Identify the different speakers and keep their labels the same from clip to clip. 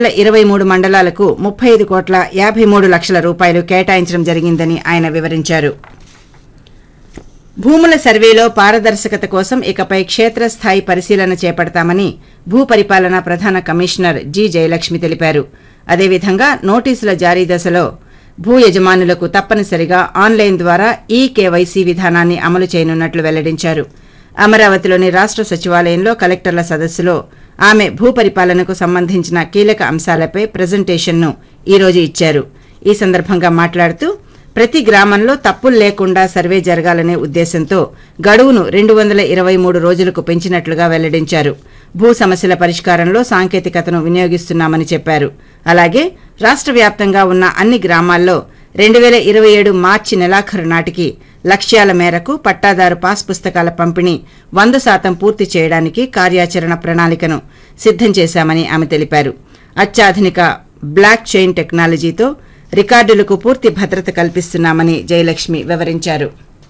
Speaker 1: ఇరవై మూడు మండలాలకు ముప్పై ఐదు కోట్ల యాభై మూడు లక్షల రూపాయలు కేటాయించడం జరిగిందని ఆయన వివరించారు భూముల సర్వేలో పారదర్శకత కోసం ఇకపై క్షేత్రస్థాయి పరిశీలన చేపడతామని భూపరిపాలన ప్రధాన కమిషనర్ జి జయలక్ష్మి తెలిపారు అదేవిధంగా నోటీసుల జారీ దశలో భూ యజమానులకు తప్పనిసరిగా ఆన్లైన్ ద్వారా ఈ కేవైసీ విధానాన్ని అమలు చేయనున్నట్లు వెల్లడించారు అమరావతిలోని రాష్ట సచివాలయంలో కలెక్టర్ల సదస్సులో ఆమె భూపరిపాలనకు సంబంధించిన కీలక అంశాలపై ప్రజెంటేషన్ను ఈ రోజు ఇచ్చారు ఈ సందర్భంగా మాట్లాడుతూ ప్రతి గ్రామంలో తప్పులు లేకుండా సర్వే జరగాలనే ఉద్దేశంతో గడువును రెండు వందల ఇరవై మూడు రోజులకు పెంచినట్లుగా వెల్లడించారు భూ సమస్యల పరిష్కారంలో సాంకేతికతను వినియోగిస్తున్నామని చెప్పారు అలాగే రాష్ట వ్యాప్తంగా ఉన్న అన్ని గ్రామాల్లో రెండు వేల ఇరవై ఏడు మార్చి నెలాఖరు నాటికి లక్ష్యాల మేరకు పట్టాదారు పాస్ పుస్తకాల పంపిణీ వంద శాతం పూర్తి చేయడానికి కార్యాచరణ ప్రణాళికను సిద్దం చేశామని ఆమె తెలిపారు అత్యాధునిక బ్లాక్ చైన్ టెక్నాలజీతో రికార్డులకు పూర్తి భద్రత కల్పిస్తున్నామని జయలక్ష్మి వివరించారు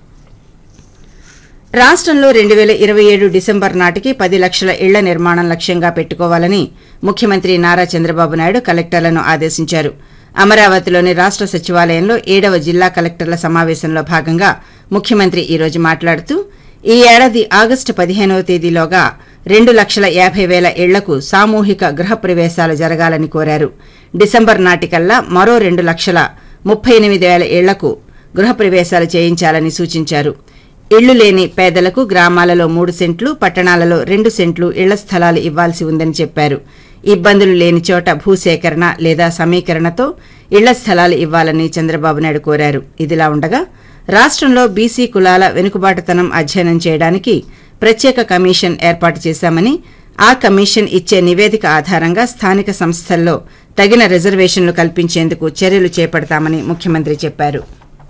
Speaker 1: రాష్ట్రంలో రెండు వేల ఇరవై ఏడు డిసెంబర్ నాటికి పది లక్షల ఇళ్ల నిర్మాణం లక్ష్యంగా పెట్టుకోవాలని ముఖ్యమంత్రి నారా చంద్రబాబు నాయుడు కలెక్టర్లను ఆదేశించారు అమరావతిలోని రాష్ట సచివాలయంలో ఏడవ జిల్లా కలెక్టర్ల సమావేశంలో భాగంగా ముఖ్యమంత్రి ఈ రోజు మాట్లాడుతూ ఈ ఏడాది ఆగస్టు పదిహేనవ తేదీలోగా రెండు లక్షల యాభై వేల ఇళ్లకు సామూహిక గృహ ప్రవేశాలు జరగాలని కోరారు డిసెంబర్ నాటికల్లా మరో రెండు లక్షల ముప్పై ఎనిమిది వేల ఇళ్లకు గృహ ప్రవేశాలు చేయించాలని సూచించారు ఇళ్లు లేని పేదలకు గ్రామాలలో మూడు సెంట్లు పట్టణాలలో రెండు సెంట్లు ఇళ్ల స్థలాలు ఇవ్వాల్సి ఉందని చెప్పారు ఇబ్బందులు లేని చోట భూసేకరణ లేదా సమీకరణతో ఇళ్ల స్థలాలు ఇవ్వాలని చంద్రబాబు నాయుడు కోరారు ఇదిలా ఉండగా రాష్ట్రంలో బీసీ కులాల వెనుకబాటుతనం అధ్యయనం చేయడానికి ప్రత్యేక కమిషన్ ఏర్పాటు చేశామని ఆ కమిషన్ ఇచ్చే నివేదిక ఆధారంగా స్థానిక సంస్థల్లో తగిన రిజర్వేషన్లు కల్పించేందుకు చర్యలు చేపడతామని ముఖ్యమంత్రి చెప్పారు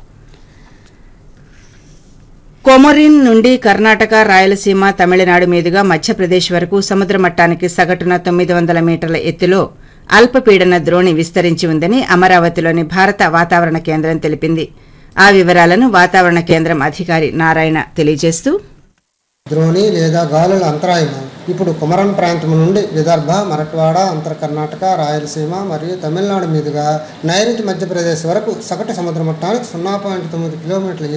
Speaker 1: కొమరిన్ నుండి కర్ణాటక రాయలసీమ తమిళనాడు మీదుగా మధ్యప్రదేశ్ వరకు సముద్ర మట్టానికి సగటున తొమ్మిది వందల మీటర్ల ఎత్తులో అల్పపీడన ద్రోణి విస్తరించి ఉందని అమరావతిలోని భారత వాతావరణ కేంద్రం తెలిపింది ఆ వివరాలను వాతావరణ కేంద్రం అధికారి నారాయణ తెలియజేస్తూ
Speaker 2: ద్రోణి లేదా గాలుల అంతరాయము ఇప్పుడు కుమరన్ ప్రాంతం నుండి విదర్భ మరట్వాడ అంతర్ కర్ణాటక రాయలసీమ మరియు తమిళనాడు మీదుగా నైరుతి మధ్యప్రదేశ్ వరకు సగటు సముద్ర మట్టానికి సున్నా పాయింట్ తొమ్మిది కిలోమీటర్ల